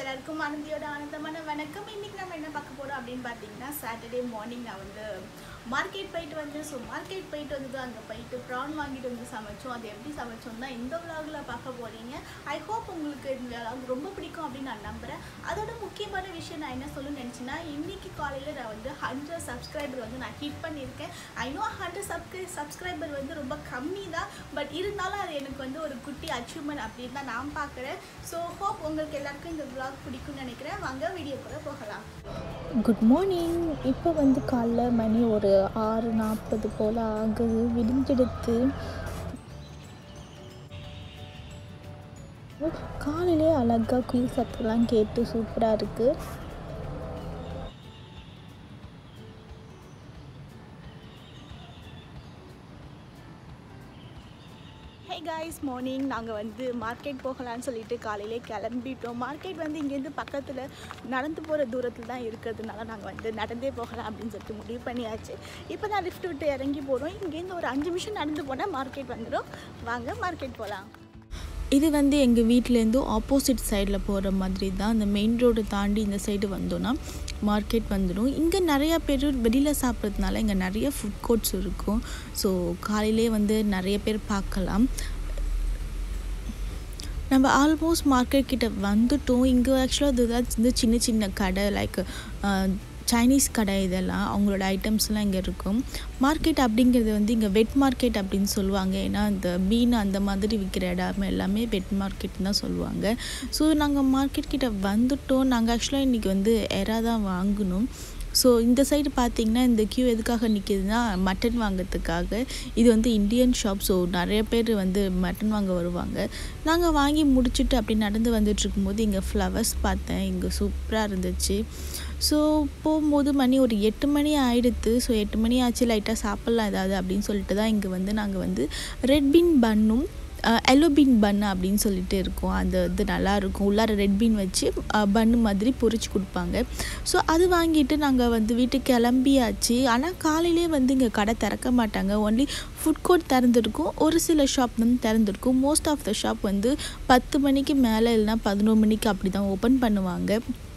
எல்லாருக்கும் ஆனந்தியோட ஆனந்தமான வணக்கம் இன்னைக்கு நம்ம என்ன பார்க்க போறோம் அப்படின்னு பார்த்தீங்கன்னா சாட்டர்டே மார்னிங் நான் வந்து மார்க்கெட் போயிட்டு வந்தேன் ஸோ மார்க்கெட் போயிட்டு வந்து அங்கே போயிட்டு ப்ரான் வாங்கிட்டு வந்து சமைச்சோம் அது எப்படி சமைச்சோம் தான் இந்த vlogல பார்க்க போறீங்க ஐ ஹோப் உங்களுக்கு இந்த vlog ரொம்ப பிடிக்கும் அப்படின்னு நான் நம்புறேன் அதோட முக்கியமான விஷயம் நான் என்ன சொல்ல நினச்சேன்னா இன்னைக்கு காலையில் நான் வந்து ஹண்ட்ரட் சப்ஸ்கிரைபர் வந்து நான் ஹிட் பண்ணியிருக்கேன் ஐ நோ ஹண்ட்ரட் சப்ஸ்கிரை சப்ஸ்கிரைபர் வந்து ரொம்ப கம்மி தான் பட் இருந்தாலும் அது எனக்கு வந்து ஒரு குட்டி அச்சீவ்மெண்ட் அப்படின்னு தான் நான் பார்க்குறேன் ஸோ ஹோப் உங்களுக்கு எல்லாருக்கும் இந்த vlog பிடிக்கும்னு நினைக்கிறேன் வாங்க வீடியோக்குள்ளே போகலாம் குட் மார்னிங் இப்போ வந்து காலைல மணி ஒரு ஆறு நாற்பது போல் ஆகுது விடிஞ்செடுத்து காலையிலே அழகாக குயில் சத்தம்லாம் கேட்டு சூப்பராக இருக்குது ஹே காய்ஸ் மார்னிங் நாங்கள் வந்து மார்க்கெட் போகலான்னு சொல்லிட்டு காலையிலே கிளம்பிட்டோம் மார்க்கெட் வந்து இங்கேருந்து பக்கத்தில் நடந்து போகிற தூரத்தில் தான் இருக்கிறதுனால நாங்கள் வந்து நடந்தே போகலாம் அப்படின்னு சொல்லிட்டு முடிவு பண்ணியாச்சு இப்போ தான் லிஃப்ட் விட்டு இறங்கி போகிறோம் இங்கேருந்து ஒரு அஞ்சு நிமிஷம் நடந்து போனால் மார்க்கெட் வந்துடும் வாங்க மார்க்கெட் போகலாம் இது வந்து எங்கள் வீட்டிலேருந்து ஆப்போசிட் சைடில் போகிற மாதிரி தான் அந்த மெயின் ரோடு தாண்டி இந்த சைடு வந்தோன்னா மார்க்கெட் வந்துடும் இங்கே நிறையா பேர் வெளியில் சாப்பிட்றதுனால இங்கே நிறைய ஃபுட் கோர்ட்ஸ் இருக்கும் ஸோ காலையிலே வந்து நிறைய பேர் பார்க்கலாம் நம்ம ஆல்மோஸ்ட் மார்க்கெட் கிட்ட வந்துட்டோம் இங்கே ஆக்சுவலாக இதுதான் வந்து சின்ன சின்ன கடை லைக் சைனீஸ் கடை இதெல்லாம் அவங்களோட ஐட்டம்ஸ்லாம் இங்கே இருக்கும் மார்க்கெட் அப்படிங்கிறது வந்து இங்கே வெட் மார்க்கெட் அப்படின்னு சொல்லுவாங்க ஏன்னா இந்த மீன் அந்த மாதிரி விற்கிற இடம் எல்லாமே வெட் மார்க்கெட் தான் சொல்லுவாங்க ஸோ நாங்கள் மார்க்கெட் கிட்ட வந்துட்டோம் நாங்கள் ஆக்சுவலாக இன்றைக்கி வந்து எறா தான் வாங்கினோம் ஸோ இந்த சைடு பார்த்தீங்கன்னா இந்த கியூ எதுக்காக நிற்கிதுன்னா மட்டன் வாங்கிறதுக்காக இது வந்து இந்தியன் ஷாப் ஸோ நிறைய பேர் வந்து மட்டன் வாங்க வருவாங்க நாங்கள் வாங்கி முடிச்சுட்டு அப்படி நடந்து வந்துட்டு இருக்கும்போது இங்கே ஃப்ளவர்ஸ் பார்த்தேன் இங்கே சூப்பராக இருந்துச்சு ஸோ போகும்போது மணி ஒரு எட்டு மணி ஆயிடுத்து ஸோ எட்டு மணி ஆச்சு லைட்டாக சாப்பிட்லாம் ஏதாவது அப்படின்னு சொல்லிட்டு தான் இங்கே வந்து நாங்கள் வந்து ரெட் பீன் பன்னும் எல்லோ பீன் பன்னு அப்படின்னு சொல்லிட்டு இருக்கும் அந்த இது நல்லாயிருக்கும் உள்ளார ரெட் பீன் வச்சு பன்னு மாதிரி பொரிச்சு கொடுப்பாங்க ஸோ அது வாங்கிட்டு நாங்கள் வந்து வீட்டுக்கு கிளம்பியாச்சு ஆனால் காலையிலே வந்து இங்கே கடை திறக்க மாட்டாங்க ஒன்லி ஃபுட் கோர்ட் திறந்துருக்கும் ஒரு சில ஷாப் வந்து திறந்துருக்கும் மோஸ்ட் ஆஃப் த ஷாப் வந்து பத்து மணிக்கு மேலே இல்லைனா பதினோரு மணிக்கு அப்படி தான் ஓப்பன் பண்ணுவாங்க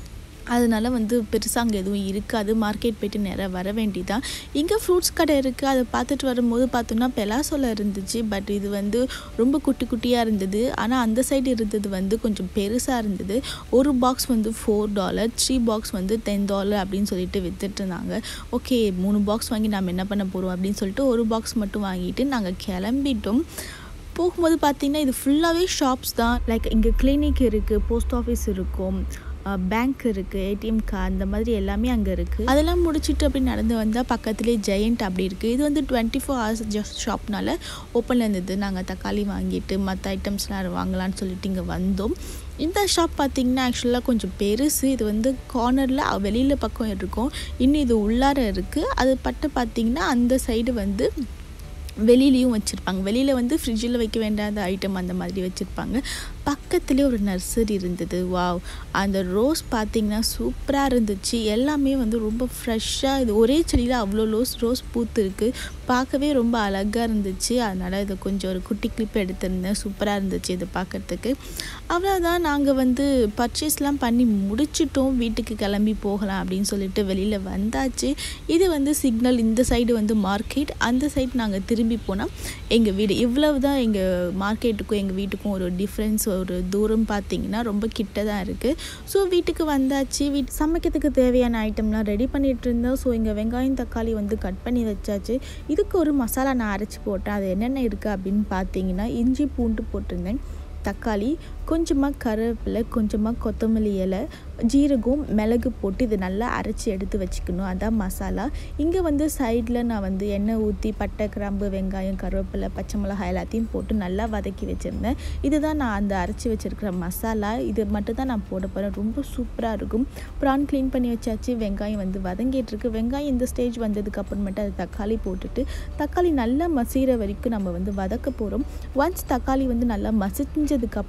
அதனால வந்து பெருசாக அங்கே எதுவும் இருக்காது மார்க்கெட் போயிட்டு நேராக வர வேண்டியதான் இங்கே ஃப்ரூட்ஸ் கடை இருக்குது அதை பார்த்துட்டு வரும்போது பார்த்தோன்னா பெலாசோல இருந்துச்சு பட் இது வந்து ரொம்ப குட்டி குட்டியாக இருந்தது ஆனால் அந்த சைடு இருந்தது வந்து கொஞ்சம் பெருசாக இருந்தது ஒரு பாக்ஸ் வந்து ஃபோர் டாலர் த்ரீ பாக்ஸ் வந்து டென் டாலர் அப்படின்னு சொல்லிட்டு வித்துட்டு இருந்தாங்க ஓகே மூணு பாக்ஸ் வாங்கி நம்ம என்ன பண்ண போகிறோம் அப்படின்னு சொல்லிட்டு ஒரு பாக்ஸ் மட்டும் வாங்கிட்டு நாங்கள் கிளம்பிட்டோம் போகும்போது பார்த்தீங்கன்னா இது ஃபுல்லாகவே ஷாப்ஸ் தான் லைக் இங்கே கிளினிக் இருக்குது போஸ்ட் ஆஃபீஸ் இருக்கும் பேங்க் இருக்குது ஏடிஎம் கார்டு அந்த மாதிரி எல்லாமே அங்கே இருக்குது அதெல்லாம் முடிச்சுட்டு அப்படி நடந்து வந்தால் பக்கத்துலேயே ஜெயண்ட் அப்படி இருக்குது இது வந்து டுவெண்ட்டி ஃபோர் ஹவர்ஸ் ஜஸ்ட் ஷாப்னால ஓப்பனில் இருந்தது நாங்கள் தக்காளி வாங்கிட்டு மற்ற ஐட்டம்ஸ்லாம் வாங்கலாம்னு சொல்லிட்டு இங்கே வந்தோம் இந்த ஷாப் பார்த்திங்கன்னா ஆக்சுவலாக கொஞ்சம் பெருசு இது வந்து கார்னரில் வெளியில் பக்கம் இருக்கும் இன்னும் இது உள்ளார இருக்குது அது பட்டு பார்த்திங்கன்னா அந்த சைடு வந்து வெளியிலையும் வச்சுருப்பாங்க வெளியில் வந்து ஃப்ரிட்ஜில் வைக்க வேண்டாத ஐட்டம் அந்த மாதிரி வச்சுருப்பாங்க பக்கத்துலேயே ஒரு நர்சரி இருந்தது வாவ் அந்த ரோஸ் பார்த்திங்கன்னா சூப்பராக இருந்துச்சு எல்லாமே வந்து ரொம்ப ஃப்ரெஷ்ஷாக இது ஒரே செடியில் அவ்வளோ ரோஸ் ரோஸ் பூத்து இருக்குது பார்க்கவே ரொம்ப அழகாக இருந்துச்சு அதனால் இதை கொஞ்சம் ஒரு குட்டி கிளிப் எடுத்திருந்தேன் சூப்பராக இருந்துச்சு இது பார்க்குறதுக்கு அவ்வளோதான் நாங்கள் வந்து பர்ச்சேஸ்லாம் பண்ணி முடிச்சிட்டோம் வீட்டுக்கு கிளம்பி போகலாம் அப்படின்னு சொல்லிட்டு வெளியில் வந்தாச்சு இது வந்து சிக்னல் இந்த சைடு வந்து மார்க்கெட் அந்த சைடு நாங்கள் திரும்பி போனால் எங்கள் வீடு இவ்வளவு தான் எங்கள் மார்க்கெட்டுக்கும் எங்கள் வீட்டுக்கும் ஒரு டிஃப்ரென்ஸ் ஒரு தூரம் பார்த்தீங்கன்னா ரொம்ப கிட்ட தான் இருக்குது ஸோ வீட்டுக்கு வந்தாச்சு வீட் சமைக்கிறதுக்கு தேவையான ஐட்டம்லாம் ரெடி பண்ணிகிட்டு இருந்தோம் ஸோ இங்கே வெங்காயம் தக்காளி வந்து கட் பண்ணி வச்சாச்சு இதுக்கு ஒரு மசாலா நான் அரைச்சி போட்டேன் அது என்னென்ன இருக்குது அப்படின்னு பார்த்தீங்கன்னா இஞ்சி பூண்டு போட்டிருந்தேன் தக்காளி கொஞ்சமாக கருவேப்பிலை கொஞ்சமாக கொத்தமல்லி இலை ஜீரகம் மிளகு போட்டு இது நல்லா அரைச்சி எடுத்து வச்சுக்கணும் அதான் மசாலா இங்கே வந்து சைடில் நான் வந்து எண்ணெய் ஊற்றி பட்டை கிராம்பு வெங்காயம் கருவேப்பிலை பச்சை மிளகாய் எல்லாத்தையும் போட்டு நல்லா வதக்கி வச்சுருந்தேன் இதுதான் நான் அந்த அரைச்சி வச்சுருக்கிற மசாலா இது மட்டும் தான் நான் போட போகிறேன் ரொம்ப சூப்பராக இருக்கும் ப்ரான் க்ளீன் பண்ணி வச்சாச்சு வெங்காயம் வந்து வதங்கிட்டுருக்கு வெங்காயம் இந்த ஸ்டேஜ் வந்ததுக்கு அப்புறமேட்டு அது தக்காளி போட்டுட்டு தக்காளி நல்லா மசிகிற வரைக்கும் நம்ம வந்து வதக்க போகிறோம் ஒன்ஸ் தக்காளி வந்து நல்லா மசிஞ்சதுக்கு அப்புறமேட்டு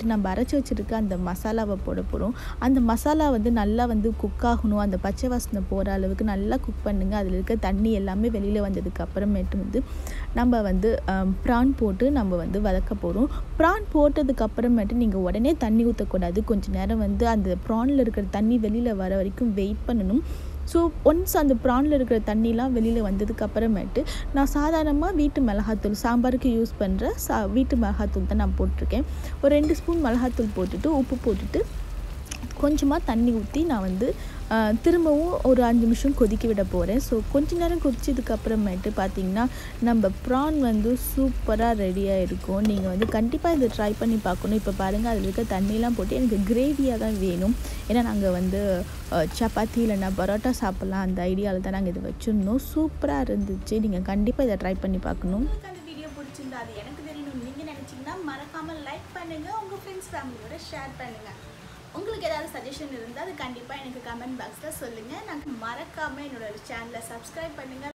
அதுக்கு நம்ம அரைச்சி வச்சுருக்க அந்த மசாலாவை போட போகிறோம் அந்த மசாலா வந்து நல்லா வந்து குக் ஆகணும் அந்த பச்சை வாசனை போகிற அளவுக்கு நல்லா குக் பண்ணுங்கள் அதில் இருக்க தண்ணி எல்லாமே வெளியில் வந்ததுக்கு அப்புறமேட்டு வந்து நம்ம வந்து ப்ரான் போட்டு நம்ம வந்து வதக்க போகிறோம் ப்ரான் போட்டதுக்கு அப்புறமேட்டு நீங்கள் உடனே தண்ணி ஊற்றக்கூடாது கொஞ்சம் நேரம் வந்து அந்த ப்ரானில் இருக்கிற தண்ணி வெளியில் வர வரைக்கும் வெயிட் பண்ணணும் ஸோ ஒன்ஸ் அந்த ப்ரானில் இருக்கிற தண்ணிலாம் வெளியில் வந்ததுக்கு அப்புறமேட்டு நான் சாதாரணமாக வீட்டு மிளகாத்தூள் சாம்பாருக்கு யூஸ் பண்ணுற சா வீட்டு மிளகாத்தூள் தான் நான் போட்டிருக்கேன் ஒரு ரெண்டு ஸ்பூன் மிளகாத்தூள் போட்டுட்டு உப்பு போட்டுட்டு கொஞ்சமாக தண்ணி ஊற்றி நான் வந்து ஆஹ், திரும்பவும் ஒரு அஞ்சு நிமிஷம் கொதிக்க விட போகிறேன் ஸோ கொஞ்ச நேரம் கொதிச்சதுக்கு அப்புறமேட்டு பார்த்தீங்கன்னா நம்ம ப்ரான் வந்து சூப்பராக ரெடியாக இருக்கும் நீங்கள் வந்து கண்டிப்பாக இதை ட்ரை பண்ணி பார்க்கணும் இப்போ பாருங்கள் அதில் இருக்க தண்ணியெலாம் போட்டு எனக்கு கிரேவியாக தான் வேணும் ஏன்னா நாங்கள் வந்து ஆஹ், சப்பாத்தி இல்லைன்னா பரோட்டா சாப்பிட்லாம் அந்த ஐடியாவில் தான் நாங்கள் இதை வச்சுருந்தோம் சூப்பராக இருந்துச்சு நீங்கள் கண்டிப்பாக இதை ட்ரை பண்ணி பார்க்கணும் உங்களுக்கு அந்த வீடியோ பிடிச்சிருந்தா அது எனக்கு தெரியணும் நீங்கள் நினச்சிங்கன்னா மறக்காமல் லைக் பண்ணுங்கள் உங்கள் ஃப்ரெண்ட்ஸ் ஃபேமிலியோட ஷேர் பண்ணுங்கள் உங்களுக்கு ஏதாவது சஜஷன் இருந்தால் அது கண்டிப்பாக எனக்கு கமெண்ட் பாக்ஸில் சொல்லுங்கள் நான் மறக்காமல் என்னோட சேனலை சப்ஸ்கிரைப் பண்ணுங்கள்